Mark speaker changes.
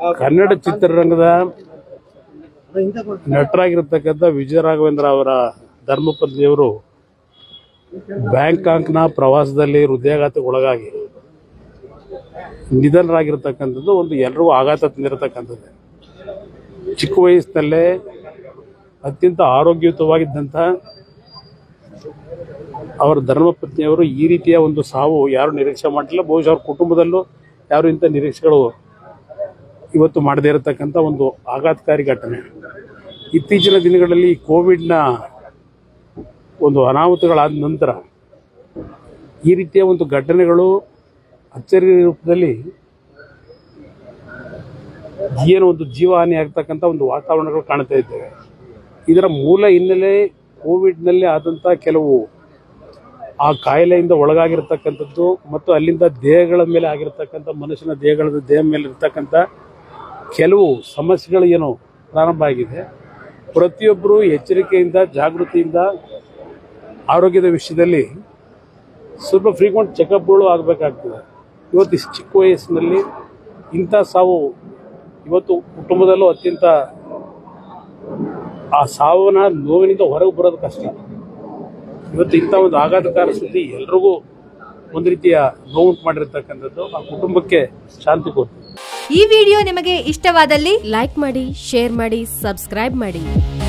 Speaker 1: ಕನ್ನಡ ಚಿತ್ರರಂಗದ ನಟರಾಗಿರ್ತಕ್ಕಂಥ ವಿಜಯ ರಾಘವೇಂದ್ರ ಅವರ ಧರ್ಮಪತ್ನಿಯವರು ಬ್ಯಾಂಕಾಕ್ನ ಪ್ರವಾಸದಲ್ಲಿ ಹೃದಯಾಘಾತಕ್ಕೆ ಒಳಗಾಗಿ ನಿಧನರಾಗಿರ್ತಕ್ಕಂಥದ್ದು ಒಂದು ಎಲ್ರಿಗೂ ಆಘಾತ ತಂದಿರತಕ್ಕಂಥದ್ದು ಚಿಕ್ಕ ವಯಸ್ಸಿನಲ್ಲೇ ಅತ್ಯಂತ ಆರೋಗ್ಯಯುತವಾಗಿದ್ದಂಥ ಅವರ ಧರ್ಮಪತ್ನಿಯವರು ಈ ರೀತಿಯ ಒಂದು ಸಾವು ಯಾರು ನಿರೀಕ್ಷೆ ಮಾಡಿಲ್ಲ ಬಹುಶಃ ಅವ್ರ ಕುಟುಂಬದಲ್ಲೂ ಯಾರು ಇಂಥ ನಿರೀಕ್ಷೆಗಳು ಇವತ್ತು ಮಾಡದೇ ಇರತಕ್ಕಂಥ ಒಂದು ಆಘಾತಕಾರಿ ಘಟನೆ ಇತ್ತೀಚಿನ ದಿನಗಳಲ್ಲಿ ಈ ಕೋವಿಡ್ನ ಒಂದು ಅನಾಹುತಗಳಾದ ನಂತರ ಈ ರೀತಿಯ ಒಂದು ಘಟನೆಗಳು ಅಚ್ಚರಿ ರೂಪದಲ್ಲಿ ಏನು ಒಂದು ಜೀವಹಾನಿ ಆಗ್ತಕ್ಕಂಥ ಒಂದು ವಾತಾವರಣಗಳು ಕಾಣ್ತಾ ಇದ್ದೇವೆ ಇದರ ಮೂಲ ಹಿನ್ನೆಲೆ ಕೋವಿಡ್ನಲ್ಲಿ ಆದಂಥ ಕೆಲವು ಆ ಕಾಯಿಲೆಯಿಂದ ಒಳಗಾಗಿರ್ತಕ್ಕಂಥದ್ದು ಮತ್ತು ಅಲ್ಲಿಂದ ದೇಹಗಳ ಮೇಲೆ ಆಗಿರ್ತಕ್ಕಂಥ ಮನುಷ್ಯನ ದೇಹಗಳ ದೇಹ ಮೇಲೆ ಇರ್ತಕ್ಕಂಥ ಕೆಲವು ಸಮಸ್ಯೆಗಳು ಏನು ಪ್ರಾರಂಭ ಆಗಿದೆ ಪ್ರತಿಯೊಬ್ಬರು ಎಚ್ಚರಿಕೆಯಿಂದ ಜಾಗೃತಿಯಿಂದ ಆರೋಗ್ಯದ ವಿಷಯದಲ್ಲಿ ಸ್ವಲ್ಪ ಫ್ರೀಕ್ವೆಂಟ್ ಚೆಕಪ್ಗಳು ಆಗಬೇಕಾಗ್ತದೆ ಇವತ್ತು ಇಷ್ಟು ಚಿಕ್ಕ ವಯಸ್ಸಿನಲ್ಲಿ ಇಂಥ ಸಾವು ಇವತ್ತು ಕುಟುಂಬದಲ್ಲೂ ಅತ್ಯಂತ ಆ ಸಾವನ್ನ ನೋವಿನಿಂದ ಹೊರಗೆ ಬರೋದು ಕಷ್ಟ ಇವತ್ತು ಇಂಥ ಒಂದು ಆಘಾತಕಾರ ಸುದ್ದಿ ಎಲ್ರಿಗೂ ಒಂದು ರೀತಿಯ ನೋವುಂಟು ಮಾಡಿರ್ತಕ್ಕಂಥದ್ದು ಆ ಕುಟುಂಬಕ್ಕೆ ಶಾಂತಿ ಕೊಡ್ತದೆ
Speaker 2: ಈ ವಿಡಿಯೋ ನಿಮಗೆ ಇಷ್ಟವಾದಲ್ಲಿ
Speaker 3: ಲೈಕ್ ಮಾಡಿ ಶೇರ್ ಮಾಡಿ ಸಬ್ಸ್ಕ್ರೈಬ್ ಮಾಡಿ